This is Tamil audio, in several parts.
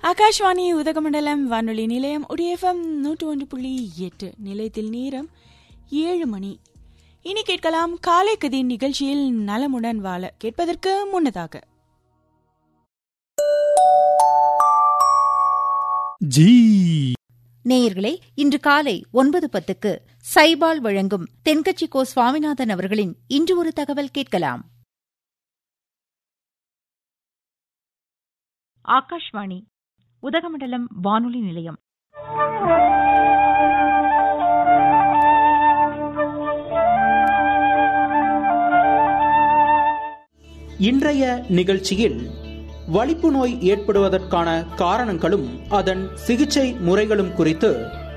ஆகாஷ்வாணி உதகமண்டலம் வானொலி நிலையம் உடையஃபம் நூற்று ஒன்று புள்ளி எட்டு நிலையத்தில் நேரம் ஏழு மணி இனி கேட்கலாம் காலை கதி நிகழ்ச்சியில் நலமுடன் வாழ கேட்பதற்கு முன்னதாக ஜீ நேயர்களே இன்று காலை ஒன்பது பத்துக்கு சைபால் வழங்கும் தென்கட்சி கோ சுவாமிநாதன் அவர்களின் இன்று ஒரு தகவல் கேட்கலாம் ஆகாஷ்வாணி உதகமண்டலம் வானொலி நிலையம் இன்றைய நிகழ்ச்சியில் வலிப்பு நோய் ஏற்படுவதற்கான காரணங்களும் அதன் சிகிச்சை முறைகளும் குறித்து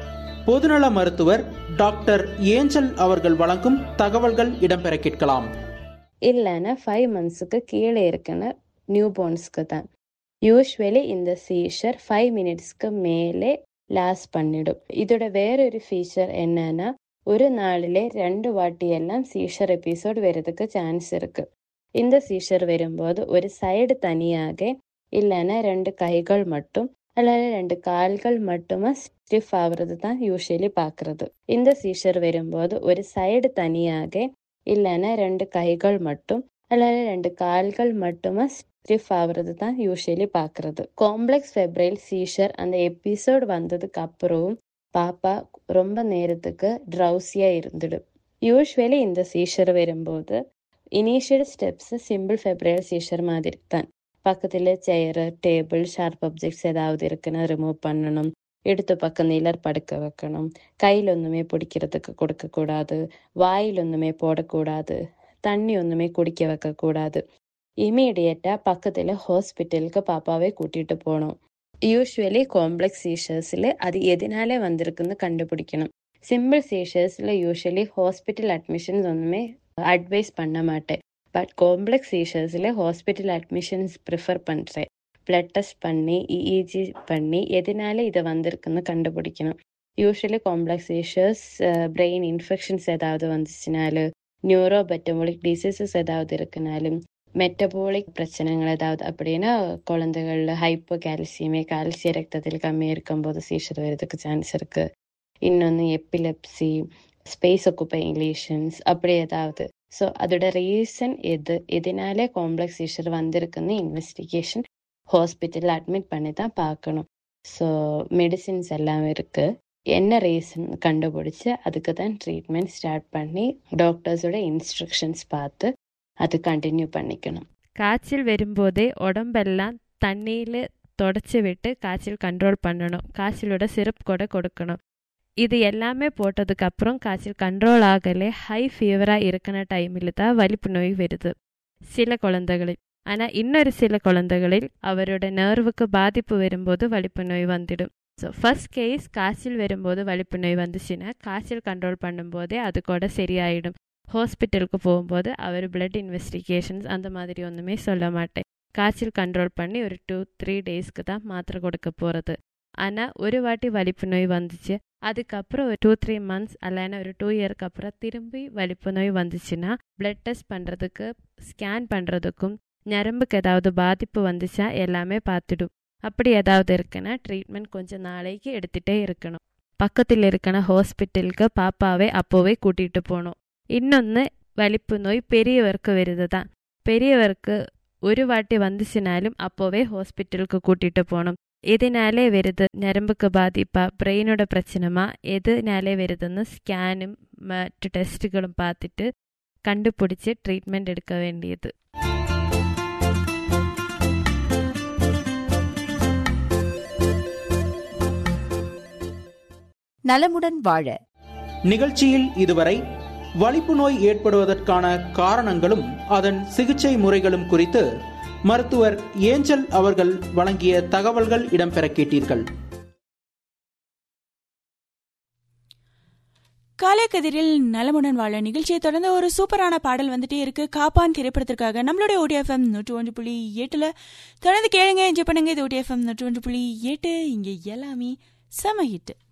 பொதுநல மருத்துவர் டாக்டர் ஏஞ்சல் அவர்கள் வழங்கும் தகவல்கள் இடம்பெற கேட்கலாம் இல்லைன்னா ஃபைவ் மந்த்ஸுக்கு கீழே இருக்குன்னு நியூ போர்ன்ஸ்க்கு தான் யூஸ்வலி இந்த சீஷர் ஃபைவ் மினிட்ஸ்க்கு மேலே லாஸ்ட் பண்ணிடும் இதோட வேறொரு ஃபீச்சர் என்னன்னா ஒரு நாளிலே ரெண்டு வாட்டியெல்லாம் சீஷர் எபிசோட் வர்றதுக்கு சான்ஸ் இருக்கு இந்த சீஷர் வரும்போது ஒரு சைடு தனியாக இல்லைன்னா ரெண்டு கைகள் மட்டும் அல்லது ரெண்டு கால்கள் மட்டுமா ஸ்டிஃப் ஆகுறது தான் யூஸ்வலி பார்க்கறது இந்த சீஷர் வரும்போது ஒரு சைடு தனியாக இல்லைன்னா ரெண்டு கைகள் மட்டும் அல்லது ரெண்டு கால்கள் மட்டுமா ஸ்டிஃப் ஆகுறது தான் யூஸ்வலி பார்க்கறது காம்ப்ளெக்ஸ் ஃபெப்ரைல் சீஷர் அந்த எபிசோட் வந்ததுக்கு அப்புறம் பாப்பா ரொம்ப நேரத்துக்கு ட்ரௌசியா இருந்துடும் யூஸ்வலி இந்த சீஷர் வரும்போது initial steps simple febrile seizure மாதிரி தான் பக்கத்தில் சேரு டேபிள் ஷார்ப் ஆப்ஜெக்ட்ஸ் ஏதாவது இருக்குன்னு ரிமூவ் பண்ணணும் எடுத்த பக்கம் நிலர் படுக்க வைக்கணும் கையில் ஒன்றுமே பிடிக்கிறதுக்கு கொடுக்கக்கூடாது வாயில் ஒன்றுமே போடக்கூடாது தண்ணி ஒன்றுமே குடிக்க வைக்கக்கூடாது இமீடியட்டாக பக்கத்தில் ஹாஸ்பிட்டலுக்கு பாப்பாவை கூட்டிகிட்டு போகணும் யூஸ்வலி காம்ப்ளெக்ஸ் சீஷர்ஸில் அது எதனாலே வந்திருக்குன்னு கண்டுபிடிக்கணும் சிம்பிள் சீஷர்ஸில் யூஸ்வலி ஹாஸ்பிட்டல் அட்மிஷன்ஸ் ஒன்றுமே அட்வைஸ் பண்ண மாட்டேன் பட் காம்ப்ளெக்ஸ் சீஷர்ஸில் ஹாஸ்பிட்டல் அட்மிஷன்ஸ் ப்ரிஃபர் பண்ணுறேன் பிளட் டெஸ்ட் பண்ணி இஇஜி பண்ணி எதனால இது வந்திருக்குன்னு கண்டுபிடிக்கணும் usually complex seizures brain infections ஏதாவது வந்துச்சுனாலும் நியூரோ பெட்டபோலிக் டிசீசஸ் ஏதாவது இருக்குனாலும் மெட்டபோலிக் பிரச்சனைகள் ஏதாவது அப்படின்னா குழந்தைகள்ல ஹைப்போ கால்சியமே கால்சிய ரத்தத்தில் கம்மியாக இருக்கும்போது சீஷர் வரதுக்கு சான்ஸ் இருக்கு இன்னொன்று எப்பிலெப்சி ஸ்பேஸ் ஒக்குபைலேஷன்ஸ் அப்படி ஏதாவது ஸோ அதோட ரீசன் எது எதனாலே காம்ப்ளெக்ஸ் சீஷர் வந்திருக்குன்னு இன்வெஸ்டிகேஷன் ஹாஸ்பிட்டலில் அட்மிட் பண்ணி தான் பார்க்கணும் ஸோ மெடிசின்ஸ் எல்லாம் இருக்கு என்ன ரீசன் கண்டுபிடிச்சு அதுக்கு தான் ட்ரீட்மெண்ட் ஸ்டார்ட் பண்ணி டாக்டர்ஸோட இன்ஸ்ட்ரக்ஷன்ஸ் பார்த்து அது கண்டினியூ பண்ணிக்கணும் காய்ச்சல் வரும்போதே உடம்பெல்லாம் தண்ணியில் தொடச்சி விட்டு காய்ச்சல் கண்ட்ரோல் பண்ணணும் காய்ச்சலோட சிரப் கூட கொடுக்கணும் இது எல்லாமே போட்டதுக்கு அப்புறம் காய்ச்சல் கண்ட்ரோல் ஆகலே ஹை ஃபீவராக இருக்கிற டைமில் தான் வலிப்பு நோய் வருது சில குழந்தைகளில் ஆனால் இன்னொரு சில குழந்தைகளில் அவரோட நர்வுக்கு பாதிப்பு வரும்போது வலிப்பு நோய் வந்துடும் ஸோ ஃபர்ஸ்ட் கேஸ் காய்ச்சல் வரும்போது வலிப்பு நோய் வந்துச்சுன்னா காய்ச்சல் கண்ட்ரோல் பண்ணும்போதே அது கூட சரியாயிடும் ஹாஸ்பிட்டலுக்கு போகும்போது அவர் பிளட் இன்வெஸ்டிகேஷன்ஸ் அந்த மாதிரி ஒன்றுமே சொல்ல மாட்டேன் காய்ச்சல் கண்ட்ரோல் பண்ணி ஒரு டூ த்ரீ டேஸ்க்கு தான் மாத்திரை கொடுக்க போகிறது ஆனால் ஒரு வாட்டி வலிப்பு நோய் வந்துச்சு அதுக்கப்புறம் ஒரு டூ த்ரீ மந்த்ஸ் இல்லைன்னா ஒரு டூ இயருக்கு அப்புறம் திரும்பி வலிப்பு நோய் வந்துச்சுன்னா பிளட் டெஸ்ட் பண்ணுறதுக்கு ஸ்கேன் பண்ணுறதுக்கும் நரம்புக்கு ஏதாவது பாதிப்பு வந்துச்சா எல்லாமே பார்த்துடும் அப்படி ஏதாவது இருக்குன்னா ட்ரீட்மெண்ட் கொஞ்சம் நாளைக்கு எடுத்துகிட்டே இருக்கணும் பக்கத்தில் இருக்கிற ஹாஸ்பிட்டலுக்கு பாப்பாவை அப்போவே கூட்டிகிட்டு போகணும் இன்னொன்று வலிப்பு நோய் பெரியவருக்கு வருது தான் பெரியவருக்கு ஒரு வாட்டி வந்துச்சுனாலும் அப்போவே ஹாஸ்பிட்டலுக்கு கூட்டிகிட்டு போகணும் எதனாலே வருது நரம்புக்கு பாதிப்பா பிரெயினோட பிரச்சனைமா எதுனாலே வருதுன்னு ஸ்கேனும் மற்ற டெஸ்ட்டுகளும் பார்த்துட்டு கண்டுபிடிச்சி ட்ரீட்மெண்ட் எடுக்க வேண்டியது நலமுடன் வாழ நிகழ்ச்சியில் இதுவரை வலிப்பு நோய் ஏற்படுவதற்கான காரணங்களும் அதன் சிகிச்சை முறைகளும் குறித்து மருத்துவர் ஏஞ்சல் அவர்கள் வழங்கிய தகவல்கள் இடம்பெற கேட்டீர்கள் காலை கதிரில் நலமுடன் வாழ நிகழ்ச்சியை தொடர்ந்து ஒரு சூப்பரான பாடல் வந்துட்டே இருக்கு காப்பான் திரைப்படத்திற்காக நம்மளுடைய ஓடிஎஃப்எம் நூற்று ஒன்று புள்ளி எட்டுல தொடர்ந்து கேளுங்க என்ஜாய் பண்ணுங்க இது ஓடிஎஃப்எம் நூற்று ஒன்று புள்ளி எட்டு இங்க எல்லாமே செம ஹிட்